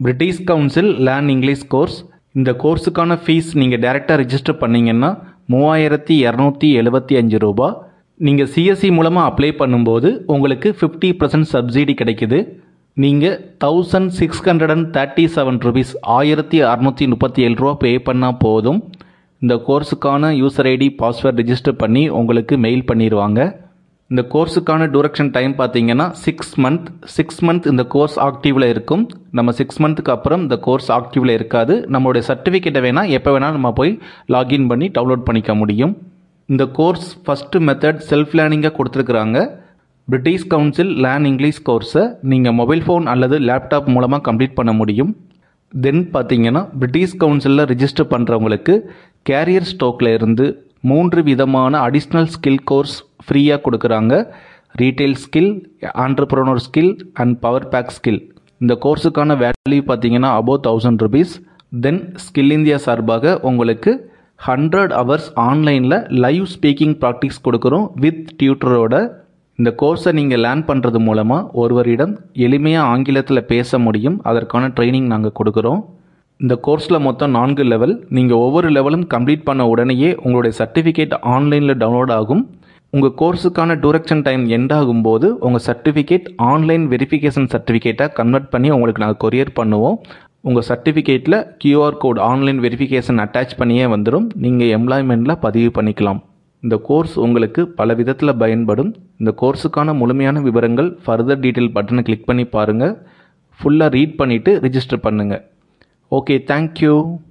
British council learn English course இந்த கோர்ஸுக்கான fees நீங்கள் டேரெக்டாக ரிஜிஸ்டர் பண்ணீங்கன்னா மூவாயிரத்தி இரநூத்தி எழுபத்தி அஞ்சு ரூபா நீங்கள் சிஎஸ்சி மூலமாக அப்ளை பண்ணும்போது உங்களுக்கு ஃபிஃப்டி பர்சன்ட் சப்சிடி கிடைக்குது நீங்கள் thousand six hundred and thirty seven rupees ஆயிரத்தி அறநூற்றி முப்பத்தி ஏழு ரூபா பே பண்ணால் போதும் இந்த கோர்ஸுக்கான யூசர் ஐடி பாஸ்வேர்ட் ரிஜிஸ்டர் பண்ணி உங்களுக்கு மெயில் பண்ணிடுவாங்க இந்த கோர்ஸுக்கான டூரக்ஷன் டைம் பார்த்தீங்கன்னா சிக்ஸ் மந்த் சிக்ஸ் மந்த் இந்த கோர்ஸ் ஆக்டிவில் இருக்கும் நம்ம சிக்ஸ் மந்த்துக்கு அப்புறம் இந்த கோர்ஸ் ஆக்டிவில் இருக்காது நம்மளுடைய சர்டிஃபிகேட்டை வேணால் எப்போ வேணால் நம்ம போய் லாகின் பண்ணி டவுன்லோட் பண்ணிக்க முடியும் இந்த கோர்ஸ் ஃபஸ்ட்டு மெத்தட் செல்ஃப் லேர்னிங்காக கொடுத்துருக்குறாங்க பிரிட்டிஷ் கவுன்சில் லேர்ன் இங்கிலீஷ் கோர்ஸை நீங்கள் மொபைல் ஃபோன் அல்லது லேப்டாப் மூலமாக கம்ப்ளீட் பண்ண முடியும் தென் பார்த்தீங்கன்னா பிரிட்டிஷ் கவுன்சிலில் ரிஜிஸ்டர் பண்ணுறவங்களுக்கு கேரியர் ஸ்டோக்கில் இருந்து மூன்று விதமான அடிஷ்னல் ஸ்கில் கோர்ஸ் ஃப்ரீயாக கொடுக்குறாங்க retail skill entrepreneur skill and power pack skill இந்த கோர்ஸுக்கான வேல்யூ பார்த்தீங்கன்னா above thousand rupees then skill India சார்பாக உங்களுக்கு ஹண்ட்ரட் ஹவர்ஸ் ஆன்லைனில் லைவ் ஸ்பீக்கிங் ப்ராக்டிஸ் கொடுக்குறோம் வித் டியூட்டரோட இந்த கோர்ஸை நீங்கள் லேர்ன் பண்ணுறது மூலமாக ஒருவரிடம் எளிமையாக ஆங்கிலத்தில் பேச முடியும் அதற்கான ட்ரைனிங் நாங்கள் கொடுக்குறோம் இந்த கோர்ஸில் மொத்தம் நான்கு லெவல் நீங்கள் ஒவ்வொரு லெவலும் கம்ப்ளீட் பண்ண உடனேயே உங்களுடைய சர்டிஃபிகேட் ஆன்லைனில் டவுன்லோட் ஆகும் உங்கள் கோர்ஸுக்கான டூரக்ஷன் டைம் எண்ட் ஆகும்போது உங்கள் சர்டிஃபிகேட் ஆன்லைன் வெரிஃபிகேஷன் சர்டிஃபிகேட்டாக கன்வெர்ட் பண்ணி உங்களுக்கு நாங்கள் கொரியர் பண்ணுவோம் உங்கள் சர்டிஃபிகேட்டில் QR code online verification attach பண்ணியே வந்துடும் நீங்கள் எம்ப்ளாய்மெண்ட்டில் பதிவு பண்ணிக்கலாம் இந்த கோர்ஸ் உங்களுக்கு பல விதத்தில் பயன்படும் இந்த கோர்ஸுக்கான முழுமையான விவரங்கள் ஃபர்தர் டீட்டெயில் பட்டனை கிளிக் பண்ணி பாருங்கள் ஃபுல்லாக ரீட் பண்ணிவிட்டு ரிஜிஸ்டர் பண்ணுங்கள் ஓகே தேங்க்யூ